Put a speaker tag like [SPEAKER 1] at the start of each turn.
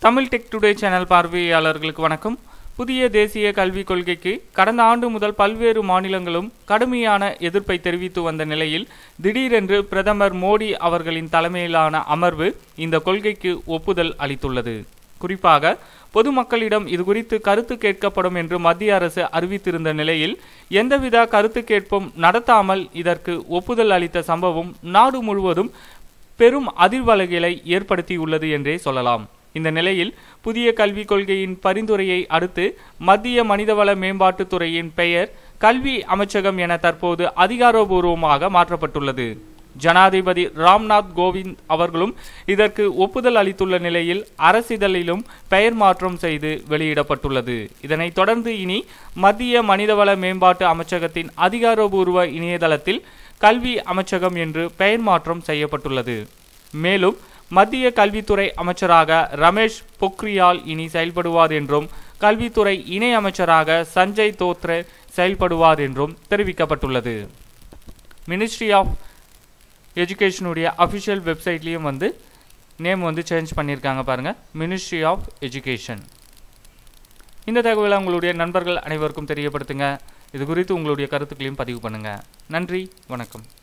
[SPEAKER 1] Tamil tech today channel பார்வையாளர்களுக்கு வணக்கம் புதிய தேசிய கல்விக் கொள்கைக்கு கடந்த ஆண்டு முதல் பல்வேறு மாநிலங்களும் கடுமையான எதிர்ப்பை தெரிவித்து வந்த நிலையில் திடீரென்று பிரதமர் மோடி அவர்களின் தலைமையிலான அமர்வு இந்த கொள்கைக்கு ஒப்புதல் அளித்துள்ளது குறிப்பாக பொதுமக்களிடம் இதுகுறித்து கருத்து கேட்கப்படும் என்று மத்திய அரசு அறிவித்திருந்த நிலையில் எந்தவித கருத்து கேட்பும் நடத்தாமல் இதற்கு ஒப்புதல் அளித்த சம்பவம் நாடு முழுவதும் பெரும் அதிர்வலைகளை ஏற்படுத்தியுள்ளது என்றே சொல்லலாம் இந்த நிலையில் புதிய கல்விக் கொள்கையின் பரிந்துரையை அடுத்து மத்திய மனிதவள மேம்பாட்டுத் துறையின் பெயர் கல்வி அமைச்சகம் என தற்போது அதிகாரபூர்வமாக மாற்றப்பட்டுள்ளது ஜனாதிபதி ராம்நாத் கோவிந்த் அவர்களும் இதற்கு ஒப்புதல் அளித்துள்ள நிலையில் அரசிதழிலும் பெயர் மாற்றம் செய்து வெளியிடப்பட்டுள்ளது இதனைத் தொடர்ந்து இனி மத்திய மனிதவள மேம்பாட்டு அமைச்சகத்தின் அதிகாரபூர்வ இணையதளத்தில் கல்வி அமைச்சகம் என்று பெயர் மாற்றம் செய்யப்பட்டுள்ளது மேலும் மத்திய கல்வித்துறை அமைச்சராக ரமேஷ் பொக்ரியால் இனி செயல்படுவார் என்றும் கல்வித்துறை இணை அமைச்சராக சஞ்சய் தோத்ரே செயல்படுவார் என்றும் தெரிவிக்கப்பட்டுள்ளது மினிஸ்ட்ரி ஆஃப் எஜுகேஷனுடைய அஃபிஷியல் வெப்சைட்லேயும் வந்து நேம் வந்து சேஞ்ச் பண்ணியிருக்காங்க பாருங்கள் மினிஸ்ட்ரி ஆஃப் எஜுகேஷன் இந்த தகவலை உங்களுடைய நண்பர்கள் அனைவருக்கும் தெரியப்படுத்துங்க இது குறித்து உங்களுடைய கருத்துக்களையும் பதிவு பண்ணுங்கள் நன்றி வணக்கம்